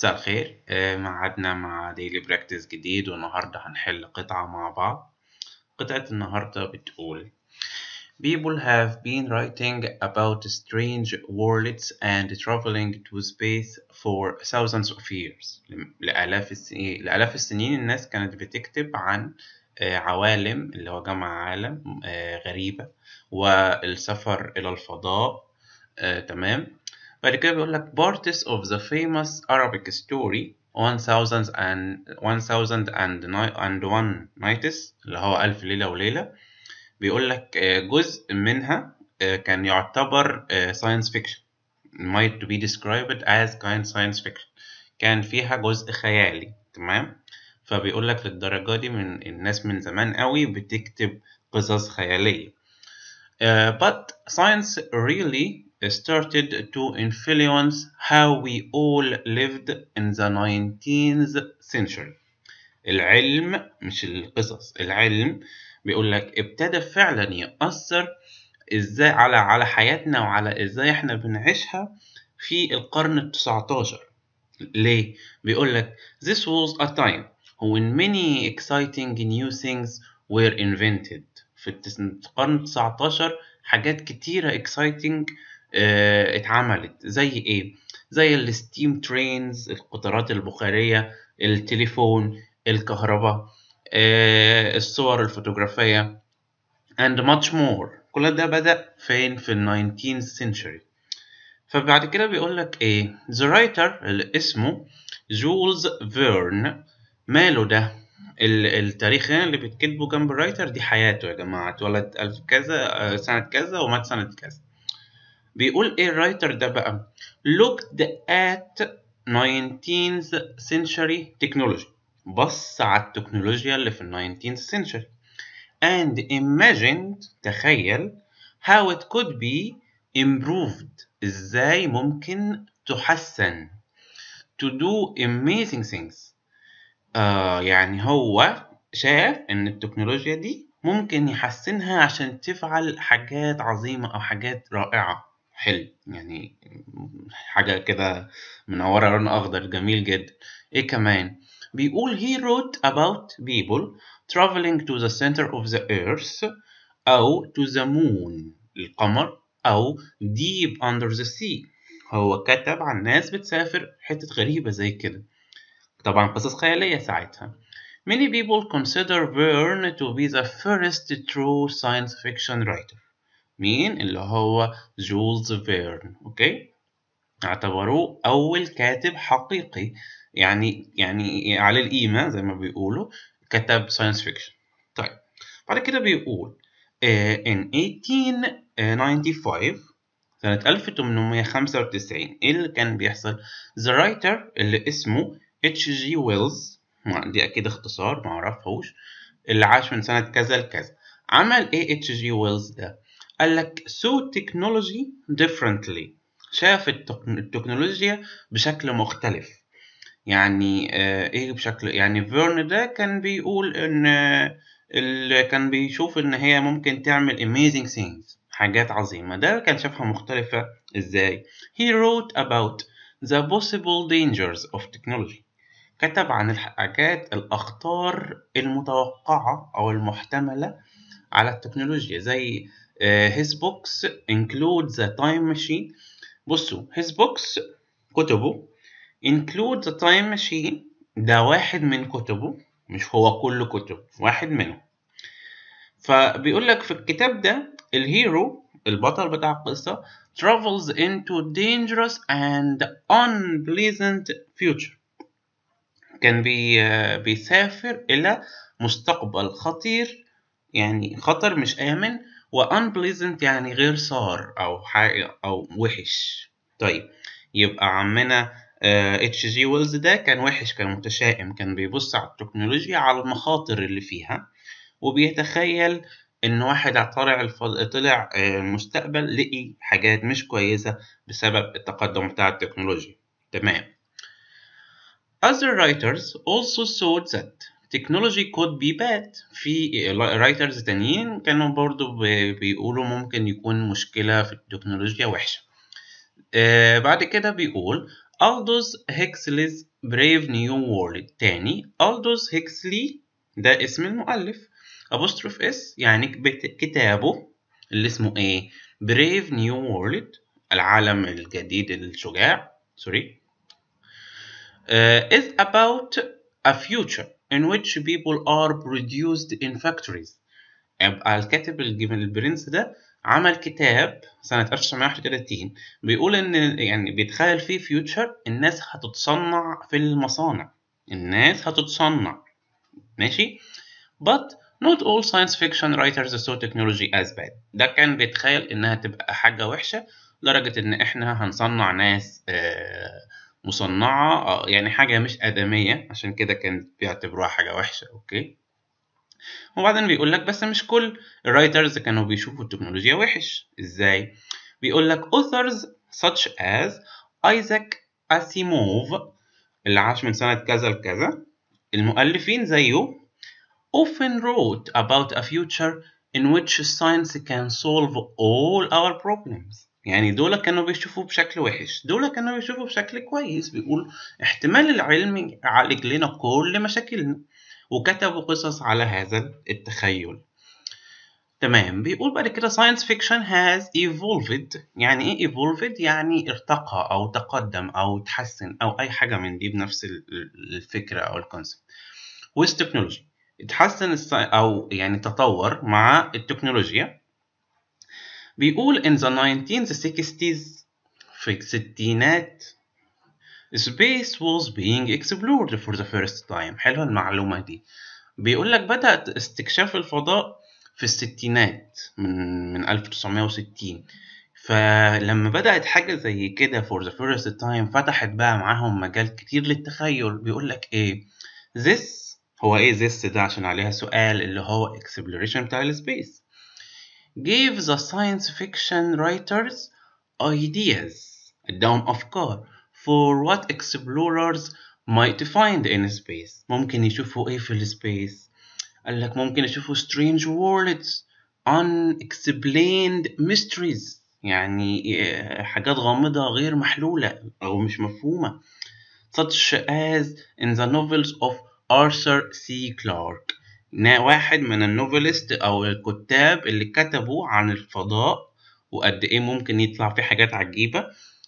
مساء الخير آه، معادنا مع ديلي براكتس جديد والنهاردة هنحل قطعة مع بعض قطعة النهاردة بتقول People have been writing about strange worlds and traveling to space for thousands of years لآلاف السنين لآلاف السنين الناس كانت بتكتب عن آه، عوالم اللي هو جمع عالم آه، غريبة والسفر إلى الفضاء آه، تمام بعد كده بيقول لك parts of the famous Arabic story 1000 and 1001 nights اللي هو ألف ليلة وليلة بيقول لك آه، جزء منها آه، كان يعتبر آه، science fiction might be described as kind science fiction كان فيها جزء خيالي تمام فبيقول لك للدرجة دي من الناس من زمان قوي بتكتب قصص خيالية Uh, but science really started to influence how we all lived in the 19th century. العلم مش القصص العلم بيقول لك ابتدى فعلا يأثر ازاي على على حياتنا وعلى ازاي احنا بنعيشها في القرن التسعتاشر ليه؟ بيقول لك this was a time when many exciting new things were invented في التس- القرن التسعتاشر حاجات كتيرة exciting اه اتعملت زي ايه؟ زي الستيم ترينز القطارات البخارية التليفون الكهرباء اه الصور الفوتوغرافية and much more كل ده بدأ فين في ال 19th century فبعد كده بيقول لك ايه the writer اللي اسمه جولز فيرن ماله ده ال- التاريخين اللي بيتكتبوا جنب الرايتر دي حياته يا جماعة اتولد ألف كذا آه، سنة كذا ومات سنة كذا بيقول ايه الرايتر ده بقى looked at 19th century technology بص على التكنولوجيا اللي في ال 19th century and imagined تخيل how it could be improved ازاي ممكن تحسن to do amazing things آه يعني هو شاف ان التكنولوجيا دي ممكن يحسنها عشان تفعل حاجات عظيمة او حاجات رائعة حلو يعني حاجة كده منورة لون اخضر جميل جدا ايه كمان بيقول he wrote about people traveling to the center of the earth أو to the moon القمر أو deep under the sea هو كتب عن ناس بتسافر حتة غريبة زي كده طبعا قصص خيالية ساعتها Many people consider Verne to be the first true science fiction writer مين اللي هو جولز فيرن اوكي اعتبروه أول كاتب حقيقي يعني يعني على القيمة زي ما بيقولوا كتب ساينس فيكشن طيب بعد كده بيقول آه، in 1895 سنة 1895 ايه اللي كان بيحصل the writer اللي اسمه اتش جي ويلز دي اكيد اختصار معرفهوش اللي عاش من سنة كذا لكذا عمل ايه اتش جي ويلز ده قال لك so technology differently شاف التك- التكنولوجيا بشكل مختلف يعني آه، ايه بشكل يعني فيرن ده كان بيقول ان آه، اللي كان بيشوف ان هي ممكن تعمل amazing things حاجات عظيمة ده كان شافها مختلفة ازاي he wrote about the possible dangers of technology كتب عن الحاجات الأخطار المتوقعة أو المحتملة على التكنولوجيا زي آه، his books include the time machine بصوا his books كتبه include the time machine ده واحد من كتبه مش هو كل كتب واحد منهم فبيقول لك في الكتاب ده الهيرو البطل بتاع القصة travels into dangerous and unpleasant future كان بي بيسافر إلى مستقبل خطير يعني خطر مش آمن و unpleasant يعني غير صار أو حاجة أو وحش طيب يبقى عمنا اتش جي ويلز ده كان وحش كان متشائم كان بيبص على التكنولوجيا على المخاطر اللي فيها وبيتخيل ان واحد طلع الفض... طلع آه، المستقبل لقي حاجات مش كويسة بسبب التقدم بتاع التكنولوجيا تمام Other writers also thought that technology could be bad في writers تانيين كانوا برضو بي- بيقولوا ممكن يكون مشكلة في التكنولوجيا وحشة آه بعد كده بيقول ألدوس هيكسليز بريف نيو وورلد تاني ألدوس هيكسلي ده اسم المؤلف أبوستروف اس يعني كتابه اللي اسمه ايه بريف نيو وورلد العالم الجديد الشجاع سوري uh, is about a future in which people are produced in factories يبقى الكاتب الجبن البرنس ده عمل كتاب سنة 1931 بيقول إن يعني بيتخيل فيه فيوتشر الناس هتتصنع في المصانع الناس هتتصنع ماشي but not all science fiction writers saw technology as bad ده كان بيتخيل إنها تبقى حاجة وحشة لدرجة إن إحنا هنصنع ناس مصنعة يعني حاجة مش آدمية عشان كده كان بيعتبروها حاجة وحشة أوكي وبعدين بيقول لك بس مش كل الرايترز كانوا بيشوفوا التكنولوجيا وحش ازاي بيقول لك authors such as Isaac Asimov اللي عاش من سنة كذا لكذا المؤلفين زيه often wrote about a future in which science can solve all our problems يعني دول كانوا بيشوفوا بشكل وحش دول كانوا بيشوفوا بشكل كويس بيقول احتمال العلم يعالج لنا كل مشاكلنا وكتبوا قصص على هذا التخيل تمام بيقول بعد كده science fiction has evolved يعني ايه evolved يعني ارتقى او تقدم او تحسن او اي حاجة من دي بنفس الفكرة او الكونسبت with technology اتحسن او يعني تطور مع التكنولوجيا بيقول in the 1960s في الستينات space was being explored for the first time حلوة المعلومة دي بيقول لك بدأت استكشاف الفضاء في الستينات من من 1960 فلما بدأت حاجة زي كده for the first time فتحت بقى معاهم مجال كتير للتخيل بيقول لك ايه this هو ايه this ده عشان عليها سؤال اللي هو exploration بتاع السبيس gave the science fiction writers ideas اداهم أفكار for what explorers might find in space ممكن يشوفوا ايه في السبيس قال لك ممكن يشوفوا strange worlds unexplained mysteries يعني حاجات غامضة غير محلولة أو مش مفهومة such as in the novels of Arthur C. Clarke واحد من النوفلست أو الكتاب اللي كتبوا عن الفضاء وقد إيه ممكن يطلع فيه حاجات عجيبة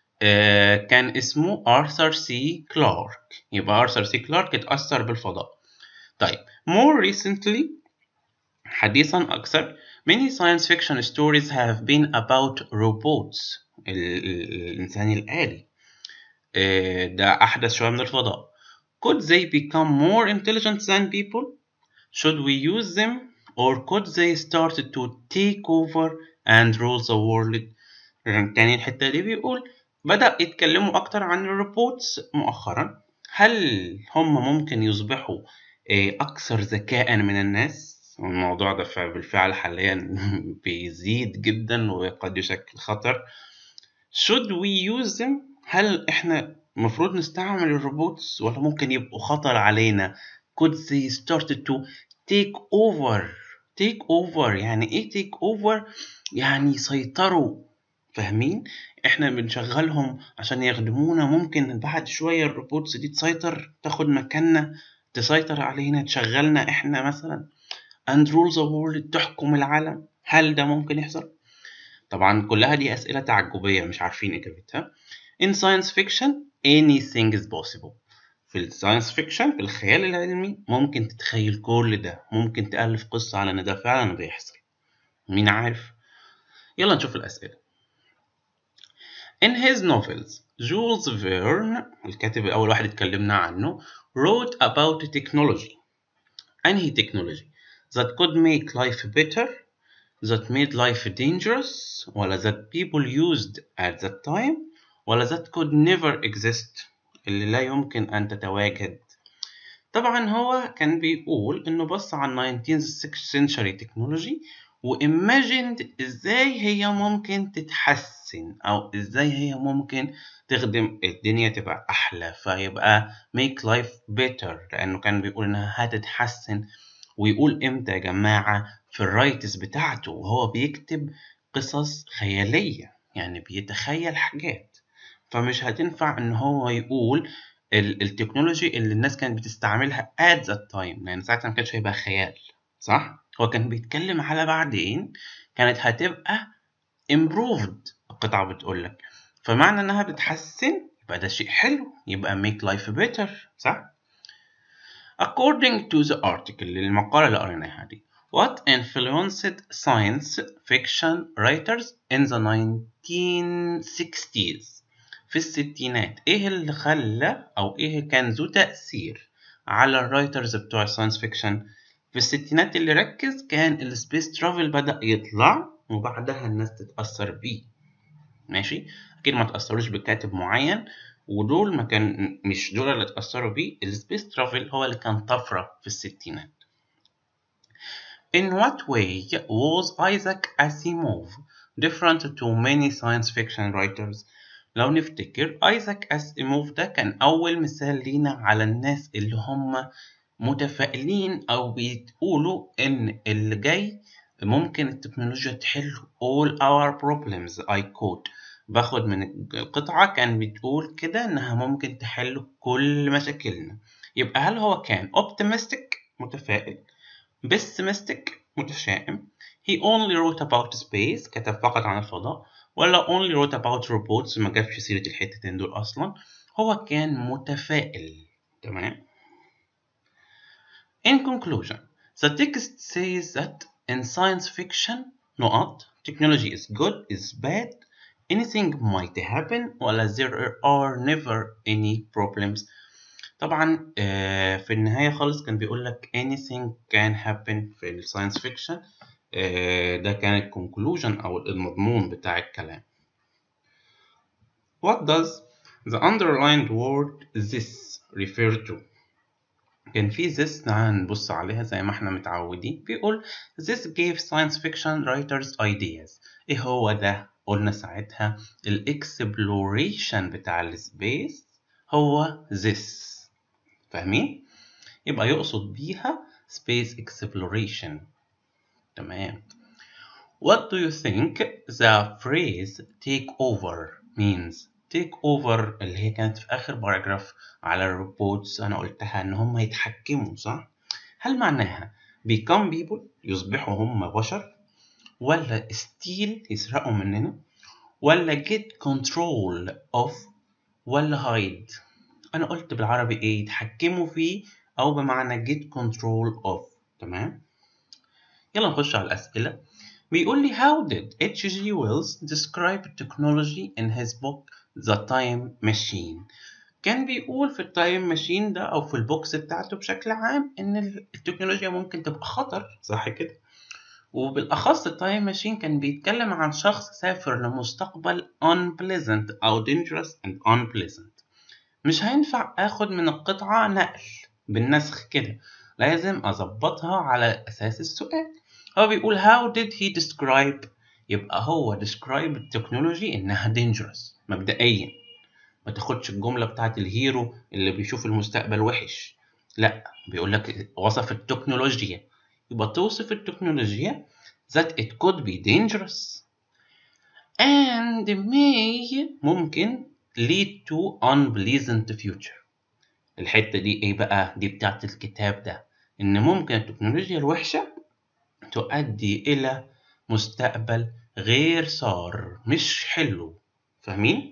كان اسمه آرثر سي كلارك يبقى آرثر سي كلارك اتأثر بالفضاء طيب more recently حديثا أكثر many science fiction stories have been about robots الإنسان الآلي ده أحدث شوية من الفضاء could they become more intelligent than people should we use them or could they start to take over and rule the world تاني الحتة دي بيقول بدأ يتكلموا أكتر عن الروبوتس مؤخرا هل هم ممكن يصبحوا أكثر ذكاء من الناس؟ الموضوع ده بالفعل حاليا بيزيد جدا وقد يشكل خطر should we use them؟ هل إحنا المفروض نستعمل الروبوتس ولا ممكن يبقوا خطر علينا؟ could they start to take over take over يعني إيه take over؟ يعني يسيطروا فاهمين؟ احنا بنشغلهم عشان يخدمونا ممكن بعد شوية الروبوتس دي تسيطر تاخد مكاننا تسيطر علينا تشغلنا احنا مثلا and rule the world تحكم العالم هل ده ممكن يحصل؟ طبعا كلها دي أسئلة تعجبية مش عارفين إجابتها in science fiction anything is possible في الساينس فيكشن في الخيال العلمي ممكن تتخيل كل ده ممكن تألف قصة على إن ده فعلا بيحصل مين عارف؟ يلا نشوف الأسئلة In his novels, Jules Verne الكاتب أول واحد اتكلمنا عنه wrote about technology أنهي technology that could make life better that made life dangerous ولا that people used at that time ولا that could never exist اللي لا يمكن أن تتواجد طبعا هو كان بيقول إنه بص على 19th century technology وإيماجيند إزاي هي ممكن تتحسن أو إزاي هي ممكن تخدم الدنيا تبقى أحلى فيبقى make life better لأنه كان بيقول إنها هتتحسن ويقول إمتى يا جماعة في الرايتس بتاعته وهو بيكتب قصص خيالية يعني بيتخيل حاجات فمش هتنفع ان هو يقول ال- التكنولوجي اللي الناس كانت بتستعملها at that time لان ساعتها ما كانش هيبقى خيال صح هو كان بيتكلم على بعدين كانت هتبقى improved القطعة بتقول لك فمعنى انها بتحسن يبقى ده شيء حلو يبقى make life better صح according to the article المقالة اللي قريناها دي what influenced science fiction writers in the 1960s في الستينات ايه اللي خلى او ايه كان ذو تأثير على الرايترز بتوع الساينس فيكشن في الستينات اللي ركز كان السبيس ترافل بدأ يطلع وبعدها الناس تتأثر بيه ماشي اكيد ما تأثروش بكاتب معين ودول ما كان مش دول اللي اتأثروا بيه السبيس ترافل هو اللي كان طفرة في الستينات In what way was Isaac Asimov different to many science fiction writers? لو نفتكر ايزاك اسيموف ده كان اول مثال لينا على الناس اللي هم متفائلين او بيقولوا ان اللي جاي ممكن التكنولوجيا تحل all our problems I quote باخد من القطعة كان بتقول كده انها ممكن تحل كل مشاكلنا يبقى هل هو كان optimistic متفائل pessimistic متشائم he only wrote about space كتب فقط عن الفضاء ولا only wrote about robots ما جابش سيرة الحتتين دول أصلا هو كان متفائل تمام In conclusion the text says that in science fiction نقط technology is good is bad anything might happen ولا there are never any problems طبعا آه، في النهاية خالص كان بيقول لك anything can happen في الساينس فيكشن ده كان الكونكلوجن أو المضمون بتاع الكلام What does the underlined word this refer to كان في this تعال نبص عليها زي ما احنا متعودين بيقول this gave science fiction writers ideas ايه هو ده قلنا ساعتها الاكسبلوريشن بتاع السبيس هو this فاهمين يبقى يقصد بيها space exploration تمام What do you think the phrase take over means take over اللي هي كانت في آخر باراجراف على الروبوتس أنا قلتها إن هم يتحكموا صح؟ هل معناها become people يصبحوا هم بشر؟ ولا steal يسرقوا مننا؟ ولا get control of ولا hide؟ أنا قلت بالعربي إيه؟ يتحكموا فيه أو بمعنى get control of تمام؟ يلا نخش على الأسئلة بيقول لي how did H.G. Wells describe technology in his book The Time Machine كان بيقول في التايم ماشين ده أو في البوكس بتاعته بشكل عام إن التكنولوجيا ممكن تبقى خطر صح كده وبالأخص التايم ماشين كان بيتكلم عن شخص سافر لمستقبل unpleasant أو dangerous and unpleasant مش هينفع آخد من القطعة نقل بالنسخ كده لازم أظبطها على أساس السؤال هو بيقول how did he describe يبقى هو describe التكنولوجي إنها dangerous مبدئيا ما تاخدش الجملة بتاعت الهيرو اللي بيشوف المستقبل وحش لا بيقول لك وصف التكنولوجيا يبقى توصف التكنولوجيا that it could be dangerous and may ممكن lead to unpleasant future الحتة دي ايه بقى دي بتاعت الكتاب ده ان ممكن التكنولوجيا الوحشة تؤدي الى مستقبل غير سار مش حلو فاهمين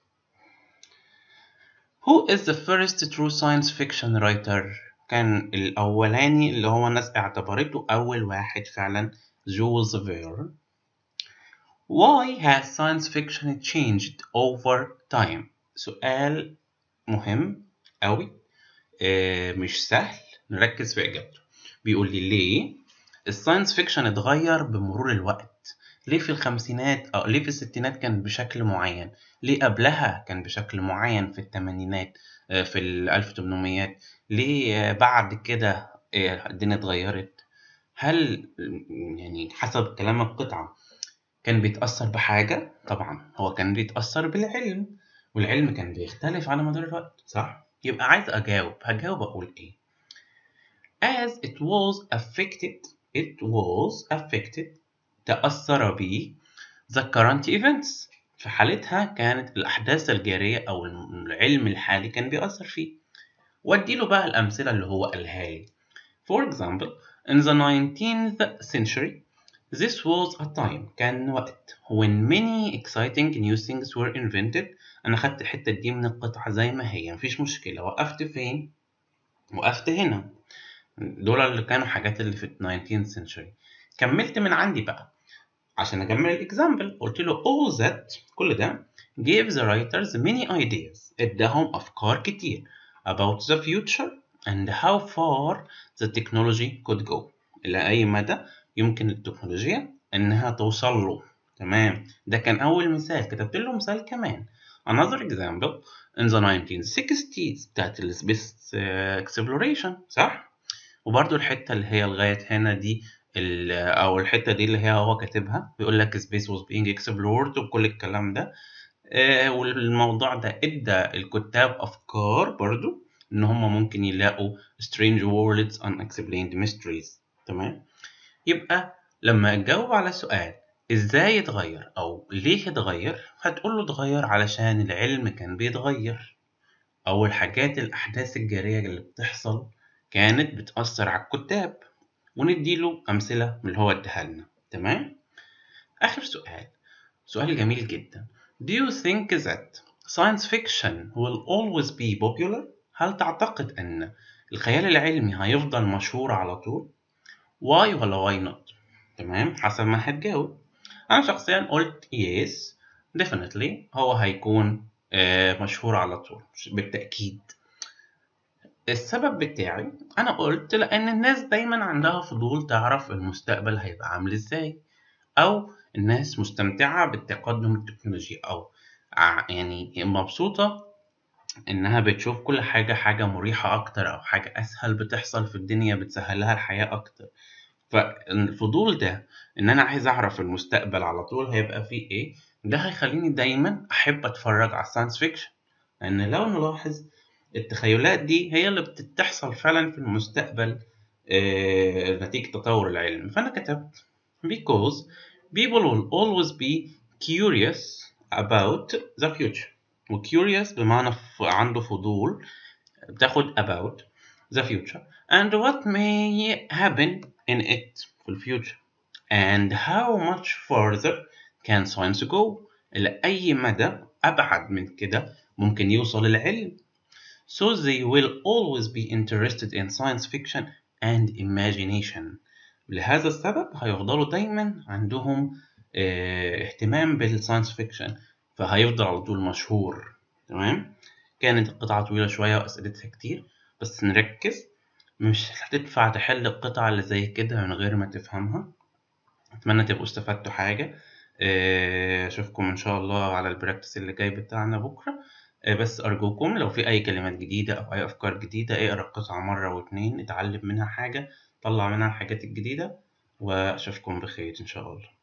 Who is the first true science fiction writer كان الأولاني اللي هو الناس اعتبرته أول واحد فعلا جولز فيرن Why has science fiction changed over time سؤال مهم أوي آه مش سهل نركز في إجابته بيقول لي ليه الساينس فيكشن اتغير بمرور الوقت ليه في الخمسينات أو ليه في الستينات كان بشكل معين ليه قبلها كان بشكل معين في الثمانينات في ال 1800 ليه بعد كده الدنيا اتغيرت هل يعني حسب كلام القطعة كان بيتأثر بحاجة طبعا هو كان بيتأثر بالعلم والعلم كان بيختلف على مدار الوقت صح يبقى عايز أجاوب هجاوب أقول إيه as it was affected it was affected تأثر به the current events في حالتها كانت الأحداث الجارية أو العلم الحالي كان بيأثر فيه وأديله بقى الأمثلة اللي هو قالها لي For example, in the 19th century, this was a time كان وقت when many exciting new things were invented أنا خدت الحتة دي من القطعة زي ما هي مفيش مشكلة وقفت فين؟ وقفت هنا دول اللي كانوا حاجات اللي في ال 19th century كملت من عندي بقى عشان أكمل الإكزامبل قلت له all that كل ده gave the writers many ideas اداهم أفكار كتير about the future and how far the technology could go إلى أي مدى يمكن التكنولوجيا إنها توصل له تمام ده كان أول مثال كتبت له مثال كمان another example in the 1960s بتاعت ال space exploration صح وبرضو الحتة اللي هي لغاية هنا دي أو الحتة دي اللي هي هو كاتبها بيقول لك space was being explored وكل الكلام ده آه والموضوع ده ادى الكتاب افكار برضو ان هم ممكن يلاقوا strange worlds unexplained mysteries تمام يبقى لما تجاوب على سؤال ازاي اتغير او ليه اتغير هتقول له اتغير علشان العلم كان بيتغير او الحاجات الاحداث الجارية اللي بتحصل كانت بتأثر على الكتاب ونديله امثلة من اللي هو اداها لنا تمام اخر سؤال سؤال جميل جدا Do you think that science fiction will always be popular? هل تعتقد أن الخيال العلمي هيفضل مشهور على طول؟ Why ولا why not؟ تمام حسب ما هتجاوب أنا شخصيا قلت yes definitely هو هيكون آه مشهور على طول بالتأكيد السبب بتاعي أنا قلت لأن الناس دايما عندها فضول تعرف المستقبل هيبقى عامل إزاي أو الناس مستمتعة بالتقدم التكنولوجي أو يعني مبسوطة إنها بتشوف كل حاجة حاجة مريحة أكتر أو حاجة أسهل بتحصل في الدنيا بتسهلها الحياة أكتر فالفضول ده إن أنا عايز أعرف المستقبل على طول هيبقى فيه إيه ده هيخليني دايما أحب أتفرج على الساينس فيكشن لأن لو نلاحظ التخيلات دي هي اللي بتحصل فعلا في المستقبل آه نتيجة تطور العلم فأنا كتبت because people will always be curious about the future و curious بمعنى عنده فضول بتاخد about the future and what may happen in it في الفيوتشر and how much further can science go إلى أي مدى أبعد من كده ممكن يوصل العلم so they will always be interested in science fiction and imagination لهذا السبب هيفضلوا دايما عندهم اه اهتمام بالساينس فيكشن فهيفضل على طول مشهور تمام كانت القطعة طويلة شوية وأسئلتها كتير بس نركز مش هتدفع تحل القطعة اللي زي كده من غير ما تفهمها أتمنى تبقوا استفدتوا حاجة أشوفكم إن شاء الله على البراكتس اللي جاي بتاعنا بكرة بس أرجوكم لو في أي كلمات جديدة أو أي أفكار جديدة اقرا القطعة مرة واتنين اتعلم منها حاجة طلع منها الحاجات الجديدة وأشوفكم بخير إن شاء الله